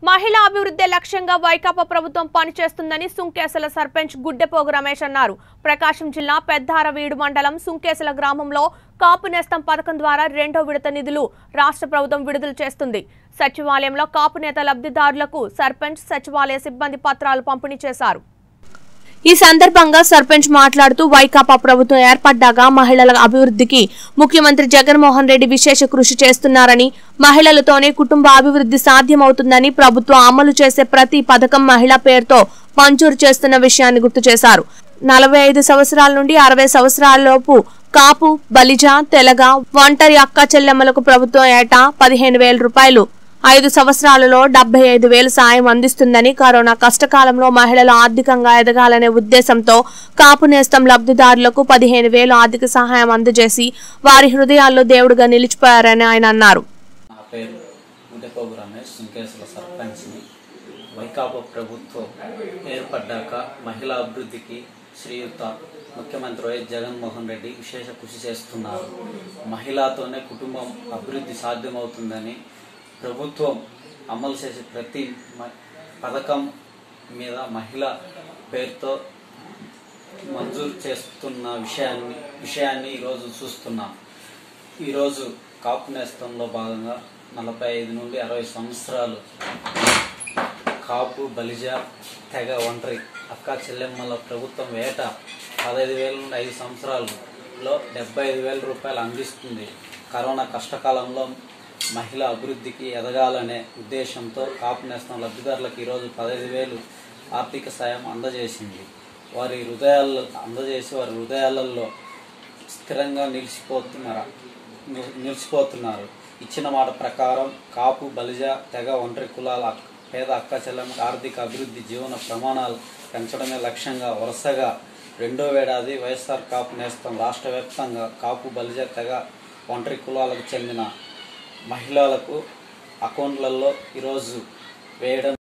మహిళా అభివృద్ధి లక్ష్యంగా వైకాపా ప్రభుత్వం పనిచేస్తుందని సుంకేసల సర్పంచ్ గుడ్డెపోగు రమేష్ అన్నారు ప్రకాశం జిల్లా పెద్దారవీడు మండలం సుంకేసల గ్రామంలో కాపు నేస్తం పథకం ద్వారా రెండో విడత నిధులు రాష్ట్ర ప్రభుత్వం విడుదల చేస్తుంది సచివాలయంలో కాపు నేత లబ్ధిదారులకు సర్పంచ్ సచివాలయ సిబ్బంది పత్రాలు పంపిణీ చేశారు ఈ సందర్భంగా సర్పంచ్ మాట్లాడుతూ వైకాపా ప్రభుత్వం ఏర్పడ్డాక మహిళల అభివృద్ధికి ముఖ్యమంత్రి జగన్మోహన్ రెడ్డి విశేష కృషి చేస్తున్నారని మహిళలతోనే కుటుంబ అభివృద్ధి సాధ్యమవుతుందని ప్రభుత్వం అమలు చేసే ప్రతి పథకం మహిళా పేరుతో మంజూరు చేస్తున్న విషయాన్ని గుర్తు చేశారు నలభై ఐదు సంవత్సరాల నుండి అరవై సంవత్సరాలలోపు కాపు బలిజ తెలగ ఒంటరి అక్క చెల్లెమ్మలకు ప్రభుత్వం ఏటా పదిహేను వేల రూపాయలు ఐదు సంవత్సరాలలో డెబ్బై ఐదు వేలు సాయం అందిస్తుందని కరోనా కష్టకాలంలో మహిళలు ఆర్థికంగా ఎదగాలనే ఉద్దేశంతో కాపు నేస్తం లబ్ధిదారులకు పదిహేను వేలు ఆర్థిక సహాయం అందజేసి వారి హృదయాల్లో దేవుడుగా నిలిచిపోయారని ఆయన అన్నారు నా పేరు ముద్దెపోగు రమేష్ సుంకేశ్వర సర్పంచ్ని వైకాపా ప్రభుత్వం ఏర్పడ్డాక మహిళా అభివృద్ధికి శ్రీయుత ముఖ్యమంత్రి వైఎస్ జగన్మోహన్ రెడ్డి విశేష కృషి చేస్తున్నారు మహిళతోనే కుటుంబం అభివృద్ధి సాధ్యమవుతుందని ప్రభుత్వం అమలు చేసే ప్రతి మ- పథకం మీద మహిళ పేరుతో మంజూరు చేస్తున్న విషయాన్ని విషయాన్ని ఈరోజు చూస్తున్నాం ఈరోజు కాపు నేస్తంలో భాగంగా నలభై ఐదు నుండి అరవై సంవత్సరాలు కాపు బలిజ తెగ ఒంటరి అక్క చెల్లెమ్మల ప్రభుత్వం వేట పదహైదు వేల నుండి ఐదు సంవత్సరాలలో డెబ్బై ఐదు వేల రూపాయలు అందిస్తుంది కరోనా కష్టకాలంలో మహిళ అభివృద్ధికి ఎదగాలనే ఉద్దేశంతో కాపు నేస్తం లబ్ధిదారులకు ఈరోజు పదహైదు వేలు ఆర్థిక సాయం అందజేసింది వారి హృదయాల్లో అందజేసి వారి హృదయాలలో స్థిరంగా నిలిచిపోతున్నారు ని- నిలిచిపోతున్నారు ఇచ్చిన మాట ప్రకారం కాపు బలిజ తెగ ఒంటరి కులాల అక్- పేద అక్క చెల్లెమ్మల ఆర్థిక అభివృద్ధి జీవన ప్రమాణాలు పెంచడమే లక్ష్యంగా వరుసగా రెండో ఏడాది వైఎస్ఆర్ కాపు నేస్తం రాష్ట్ర వ్యాప్తంగా కాపు బలిజ తెగ ఒంటరి కులాలకు చెందిన మహిళలకు అకౌంట్లలో ఈరోజు వేయడం